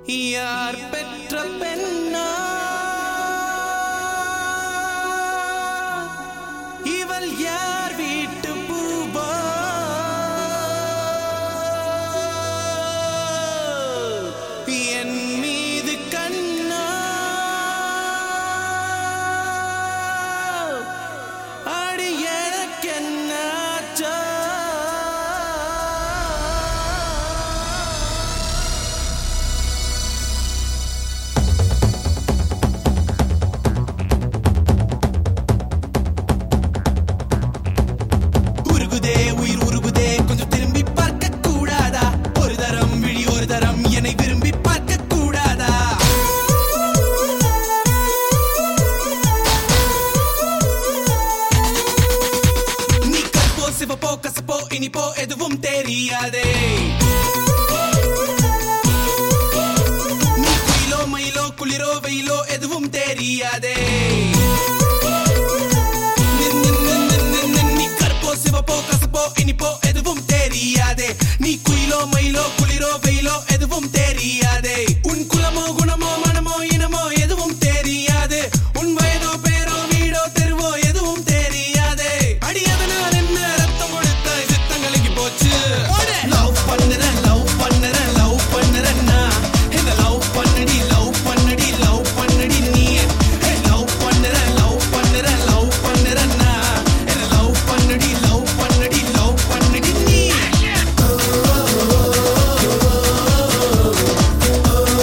யார் பெற்ற பெண்ணா இவள் யார் வீட்டு பூவா என் மீது கண்ணா அடி எனக்கென்னாச்சோ உருகுதே உயிர் உருகுதே கொஞ்சம் திரும்பி பார்க்க கூடாதா ஒரு தரம் விழி ஒரு தரம் என்னை விரும்பி பார்க்க கூடாதா நீ கற்போ சிவப்போ கசப்போ இனிப்போ எதுவும் தெரியாதே நீ குயிலோ மயிலோ குளிரோ வெயிலோ எதுவும் தெரியாதே நின் நின் நின் நின் நின் நின் நீ கற்போ சிவப்போ கசப்போ இனிப்போ எதுவும் தெரியாதே நீ குயிலோ மயிலோ குளிரோ வெயிலோ எதுவும் தெரியாதே உன் குலமோ குணமோ மனமோ இனமோ எதுவும் தெரியாது உன் வயதோ பேரோ வீடோ தெருவோ எதுவும் தெரியாதே அடியதனால் என்ன ரத்தம் கொடுத்த சித்தம் கலங்கி போச்சு லவ் பண்ணுறேன் லவ் பண்ணுறேன் லவ் பண்ணுறேன் நான் என்ன லவ் பண்ணடி லவ் பண்ணடி லவ் பண்ணடி நீ லவ் பண்ணுறேன் லவ் பண்ணுறேன் லவ் பண்ணுறேன் நான் என்ன லவ் பண்ணடி லவ் பண்ணடி லவ் பண்ணடி நீ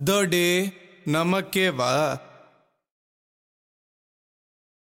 தோடி நமக்கே வா